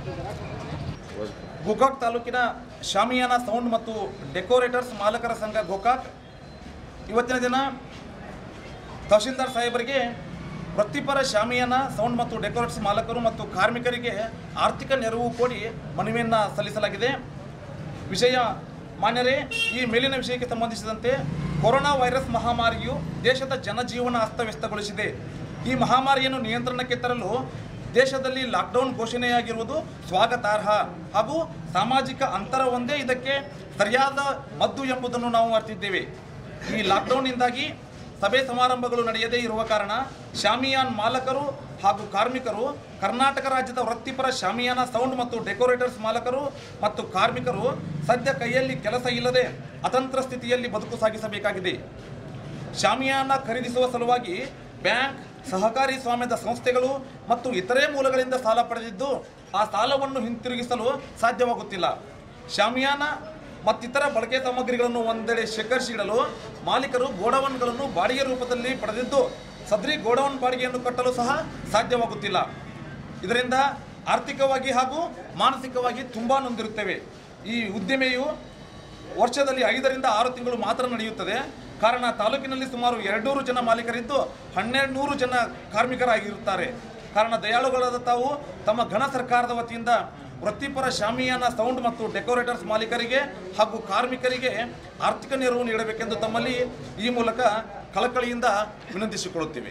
ಗೋಕಾಕ್ ತಾಲೂಕಿನ ಶಾಮಿಯಾನ ಸೌಂಡ್ ಮತ್ತು ಡೆಕೋರೇಟರ್ಸ್ ಮಾಲಕರ ಸಂಘ ಗೋಕಾಕ್ ಇವತ್ತಿನ ದಿನ ತಹಶೀಲ್ದಾರ್ ಸಾಹೇಬರಿಗೆ ವೃತ್ತಿಪರ ಶಾಮಿಯಾನ ಸೌಂಡ್ ಮತ್ತು ಡೆಕೋರೇಟರ್ಸ್ ಮಾಲಕರು ಮತ್ತು ಕಾರ್ಮಿಕರಿಗೆ ಆರ್ಥಿಕ ನೆರವು ಕೊಡಿ ಮನವಿಯನ್ನು ಸಲ್ಲಿಸಲಾಗಿದೆ ವಿಷಯ ಮಾನ್ಯರೇ ಈ ಮೇಲಿನ ವಿಷಯಕ್ಕೆ ಸಂಬಂಧಿಸಿದಂತೆ ಕೊರೋನಾ ವೈರಸ್ ಮಹಾಮಾರಿಯು ದೇಶದ ಜನಜೀವನ ಅಸ್ತವ್ಯಸ್ತಗೊಳಿಸಿದೆ ಈ ಮಹಾಮಾರಿಯನ್ನು ನಿಯಂತ್ರಣಕ್ಕೆ ತರಲು ದೇಶದಲ್ಲಿ ಲಾಕ್ಡೌನ್ ಘೋಷಣೆಯಾಗಿರುವುದು ಸ್ವಾಗತಾರ್ಹ ಹಾಗೂ ಸಾಮಾಜಿಕ ಅಂತರ ಒಂದೇ ಇದಕ್ಕೆ ಸರಿಯಾದ ಮದ್ದು ಎಂಬುದನ್ನು ನಾವು ಅರ್ತಿದ್ದೇವೆ ಈ ಲಾಕ್ಡೌನ್ನಿಂದಾಗಿ ಸಭೆ ಸಮಾರಂಭಗಳು ನಡೆಯದೇ ಇರುವ ಕಾರಣ ಶಾಮಿಯಾನ್ ಮಾಲಕರು ಹಾಗೂ ಕಾರ್ಮಿಕರು ಕರ್ನಾಟಕ ರಾಜ್ಯದ ವೃತ್ತಿಪರ ಶಾಮಿಯಾನ ಸೌಂಡ್ ಮತ್ತು ಡೆಕೋರೇಟರ್ಸ್ ಮಾಲಕರು ಮತ್ತು ಕಾರ್ಮಿಕರು ಸದ್ಯ ಕೈಯಲ್ಲಿ ಕೆಲಸ ಇಲ್ಲದೆ ಅತಂತ್ರ ಸ್ಥಿತಿಯಲ್ಲಿ ಬದುಕು ಸಾಗಿಸಬೇಕಾಗಿದೆ ಶಾಮಿಯಾನ ಖರೀದಿಸುವ ಸಲುವಾಗಿ ಬ್ಯಾಂಕ್ ಸಹಕಾರಿ ಸ್ವಾಮ್ಯದ ಸಂಸ್ಥೆಗಳು ಮತ್ತು ಇತರೆ ಮೂಲಗಳಿಂದ ಸಾಲ ಪಡೆದಿದ್ದು ಆ ಸಾಲವನ್ನು ಹಿಂತಿರುಗಿಸಲು ಸಾಧ್ಯವಾಗುತ್ತಿಲ್ಲ ಶಾಮಿಯಾನ ಮತ್ತಿತರ ಬಳಕೆ ಸಾಮಗ್ರಿಗಳನ್ನು ಒಂದೆಡೆ ಶೇಖರಿಸಿಡಲು ಮಾಲೀಕರು ಗೋಡೌನ್ಗಳನ್ನು ಬಾಡಿಗೆ ರೂಪದಲ್ಲಿ ಪಡೆದಿದ್ದು ಸದ್ರಿ ಗೋಡೌನ್ ಬಾಡಿಗೆಯನ್ನು ಕಟ್ಟಲು ಸಹ ಸಾಧ್ಯವಾಗುತ್ತಿಲ್ಲ ಇದರಿಂದ ಆರ್ಥಿಕವಾಗಿ ಹಾಗೂ ಮಾನಸಿಕವಾಗಿ ತುಂಬ ನೊಂದಿರುತ್ತೇವೆ ಈ ಉದ್ದಿಮೆಯು ವರ್ಷದಲ್ಲಿ ಐದರಿಂದ ಆರು ತಿಂಗಳು ಮಾತ್ರ ನಡೆಯುತ್ತದೆ ಕಾರಣ ತಾಲೂಕಿನಲ್ಲಿ ಸುಮಾರು ಎರಡೂರು ಜನ ಮಾಲೀಕರಿದ್ದು ಹನ್ನೆರಡು ನೂರು ಜನ ಕಾರ್ಮಿಕರಾಗಿರುತ್ತಾರೆ ಕಾರಣ ದಯಾಳುಗಳಾದ ತಾವು ತಮ್ಮ ಘನ ಸರ್ಕಾರದ ವತಿಯಿಂದ ವೃತ್ತಿಪರ ಶಾಮಿಯಾನ ಸೌಂಡ್ ಮತ್ತು ಡೆಕೋರೇಟರ್ಸ್ ಮಾಲೀಕರಿಗೆ ಹಾಗೂ ಕಾರ್ಮಿಕರಿಗೆ ಆರ್ಥಿಕ ನೆರವು ನೀಡಬೇಕೆಂದು ತಮ್ಮಲ್ಲಿ ಈ ಮೂಲಕ ಕಳಕಳಿಯಿಂದ ವಿನಂತಿಸಿಕೊಳ್ಳುತ್ತೇವೆ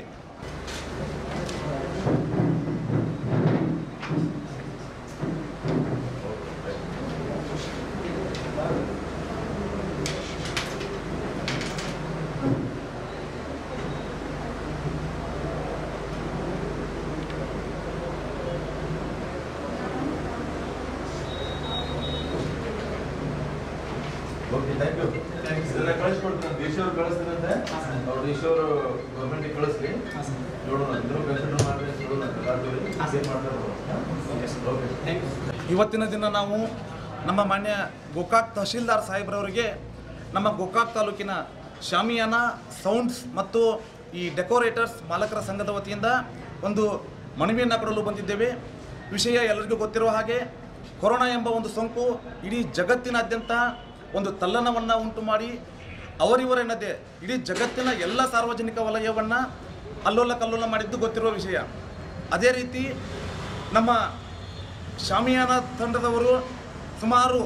ಓಕೆ ಥ್ಯಾಂಕ್ ಯು ಇದನ್ನ ಕಳಿಸ್ಕೊಡ್ತೀನಿ ದೇಶವ್ರು ಕಳಿಸ್ತೀರಂತೆ ಅವ್ರು ದೇಶವ್ರು ಗೌರ್ಮೆಂಟಿಗೆ ಕಳಿಸ್ಲಿ ನೋಡೋಣ ಇದ್ರು ಕನ್ಸಿಡರ್ ಮಾಡಿ ನೋಡೋಣ ಮಾಡ್ತೀವಿ ಏನ್ ಮಾಡ್ತಾರೆ ಓಕೆ ಥ್ಯಾಂಕ್ ಯು ಇವತ್ತಿನ ದಿನ ನಾವು ನಮ್ಮ ಮಾನ್ಯ ಗೋಕಾಕ್ ತಹಶೀಲ್ದಾರ್ ಸಾಹೇಬ್ರವರಿಗೆ ನಮ್ಮ ಗೋಕಾಕ್ ತಾಲೂಕಿನ ಶಾಮಿಯಾನ ಸೌಂಡ್ಸ್ ಮತ್ತು ಈ ಡೆಕೋರೇಟರ್ಸ್ ಮಾಲಕರ ಸಂಘದ ವತಿಯಿಂದ ಒಂದು ಮನವಿಯನ್ನು ಕೊಡಲು ಬಂದಿದ್ದೇವೆ ವಿಷಯ ಎಲ್ಲರಿಗೂ ಗೊತ್ತಿರುವ ಹಾಗೆ ಕೊರೋನಾ ಎಂಬ ಒಂದು ಸೋಂಕು ಇಡೀ ಜಗತ್ತಿನಾದ್ಯಂತ ಒಂದು ತಲ್ಲಣವನ್ನು ಉಂಟು ಮಾಡಿ ಅವರಿವರೆನ್ನದೇ ಇಡೀ ಜಗತ್ತಿನ ಎಲ್ಲ ಸಾರ್ವಜನಿಕ ವಲಯವನ್ನು ಅಲ್ಲೋಲ ಕಲ್ಲೋಲ ಮಾಡಿದ್ದು ಗೊತ್ತಿರುವ ವಿಷಯ ಅದೇ ರೀತಿ ನಮ್ಮ ಶಾಮಿಯಾನ ತಂಡದವರು ಸುಮಾರು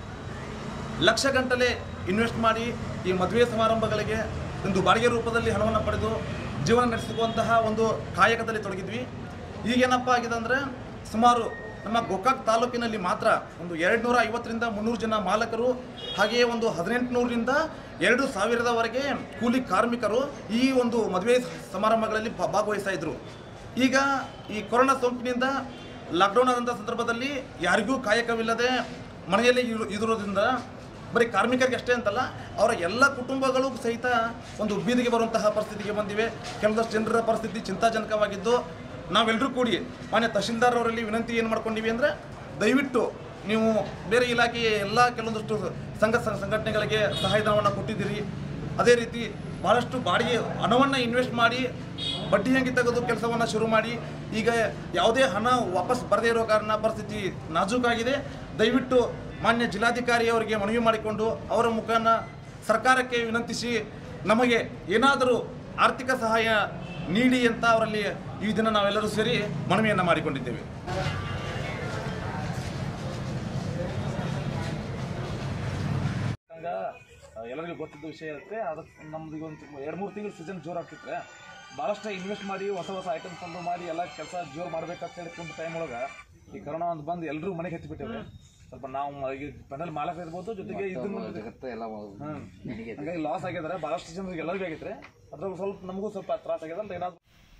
ಲಕ್ಷ ಗಂಟಲೆ ಇನ್ವೆಸ್ಟ್ ಮಾಡಿ ಈ ಮದುವೆ ಸಮಾರಂಭಗಳಿಗೆ ಒಂದು ಬಾಡಿಗೆ ರೂಪದಲ್ಲಿ ಹಣವನ್ನು ಪಡೆದು ಜೀವನ ನಡೆಸುವಂತಹ ಒಂದು ಕಾಯಕದಲ್ಲಿ ತೊಡಗಿದ್ವಿ ಈಗೇನಪ್ಪ ಆಗಿದೆ ಅಂದರೆ ಸುಮಾರು ನಮ್ಮ ಗೋಕಾಕ್ ತಾಲೂಕಿನಲ್ಲಿ ಮಾತ್ರ ಒಂದು ಎರಡು ನೂರ ಐವತ್ತರಿಂದ ಮುನ್ನೂರು ಜನ ಮಾಲಕರು ಹಾಗೆಯೇ ಒಂದು ಹದಿನೆಂಟುನೂರರಿಂದ ಎರಡು ಸಾವಿರದವರೆಗೆ ಕೂಲಿ ಕಾರ್ಮಿಕರು ಈ ಒಂದು ಮದುವೆ ಸಮಾರಂಭಗಳಲ್ಲಿ ಭಾ- ಭಾಗವಹಿಸ್ತಾ ಇದ್ರು ಈಗ ಈ ಕೊರೋನಾ ಸೋಂಕಿನಿಂದ ಲಾಕ್ಡೌನ್ ಆದಂಥ ಸಂದರ್ಭದಲ್ಲಿ ಯಾರಿಗೂ ಕಾಯಕವಿಲ್ಲದೆ ಮನೆಯಲ್ಲಿ ಇರು ಇರೋದ್ರಿಂದ ಬರೀ ಕಾರ್ಮಿಕರಿಗೆ ಅಷ್ಟೇ ಅಂತಲ್ಲ ಅವರ ಎಲ್ಲ ಕುಟುಂಬಗಳು ಸಹಿತ ಒಂದು ಬೀದಿಗೆ ಬರುವಂತಹ ಪರಿಸ್ಥಿತಿಗೆ ಬಂದಿವೆ ಕೆಲವಷ್ಟು ಜನರ ಪರಿಸ್ಥಿತಿ ಚಿಂತಾಜನಕವಾಗಿದ್ದು ನಾವೆಲ್ಲರೂ ಕೂಡಿ ಮಾನ್ಯ ತಹಶೀಲ್ದಾರ್ ಅವರಲ್ಲಿ ವಿನಂತಿ ಏನು ಮಾಡ್ಕೊಂಡಿವಿ ಅಂದರೆ ದಯವಿಟ್ಟು ನೀವು ಬೇರೆ ಇಲಾಖೆಯ ಎಲ್ಲ ಕೆಲವೊಂದಷ್ಟು ಸಂಘ ಸಂಘ- ಸಂಘಟನೆಗಳಿಗೆ ಸಹಾಯಧನವನ್ನು ಕೊಟ್ಟಿದ್ದೀರಿ ಅದೇ ರೀತಿ ಭಾಳಷ್ಟು ಬಾಡಿಗೆ ಹಣವನ್ನು ಇನ್ವೆಸ್ಟ್ ಮಾಡಿ ಬಡ್ಡಿ ಹಂಗೆ ತೆಗೆದು ಕೆಲಸವನ್ನು ಶುರು ಮಾಡಿ ಈಗ ಯಾವುದೇ ಹಣ ವಾಪಸ್ ಬರದೇ ಇರೋ ಕಾರಣ ಪರಿಸ್ಥಿತಿ ನಾಜೂಕಾಗಿದೆ ದಯವಿಟ್ಟು ಮಾನ್ಯ ಜಿಲ್ಲಾಧಿಕಾರಿ ಅವರಿಗೆ ಮನವಿ ಮಾಡಿಕೊಂಡು ಅವರ ಮುಖಾನ ಸರ್ಕಾರಕ್ಕೆ ವಿನಂತಿಸಿ ನಮಗೆ ಏನಾದರೂ ಆರ್ಥಿಕ ಸಹಾಯ ನೀಡಿ ಅಂತ ಅವರಲ್ಲಿ ಈ ದಿನ ನಾವೆಲ್ಲರೂ ಸೇರಿ ಮನವಿಯನ್ನು ಮಾಡಿಕೊಂಡಿದ್ದೇವೆ ಹಂಗ ಎಲ್ಲರಿಗೂ ಗೊತ್ತಿದ್ದ ವಿಷಯ ಇರುತ್ತೆ ಅದಕ್ಕೆ ನಮ್ದು ಈಗ ಒಂದು ಎರಡು ಮೂರು ತಿಂಗಳು ಸೀಸನ್ ಜೋರು ಆಗ್ತಿದ್ರೆ ಭಾಳಷ್ಟು ಇನ್ವೆಸ್ಟ್ ಮಾಡಿ ಹೊಸ ಹೊಸ ಐಟಮ್ಸ್ ತಂದು ಮಾಡಿ ಎಲ್ಲ ಕೆಲಸ ಜೋರು ಮಾಡ್ಬೇಕಂತ ಹೇಳ್ಕೊಂಡು ಟೈಮ್ ಒಳಗೆ ಈ ಕರೋನಾ ಒಂದು ಬಂದು ಎಲ್ಲರೂ ಮನೆಗೆ ಹತ್ತಿಬಿಟ್ಟಿವೆ ಸ್ವಲ್ಪ ನಾವು ಈಗ ಪೆನಲ್ ಮಾಲಕ ಇರ್ಬೋದು ಜೊತೆಗೆ ಇದನ್ನು ಹ್ಮ್. ಹಂಗಾಗಿ ಲಾಸ್ ಆಗಿದ್ರೆ ಭಾಳಷ್ಟು ಜನರಿಗೆ ಎಲ್ಲರಿಗೂ ಆಗೈತ್ರಿ ಅದ್ರಾಗ ಸ್ವಲ್ಪ ನಮಗೂ ಸ್ವಲ್ಪ ತ್ರಾಸ ಆಗ್ಯದ ಅಂತ ಏನಾದ್ರು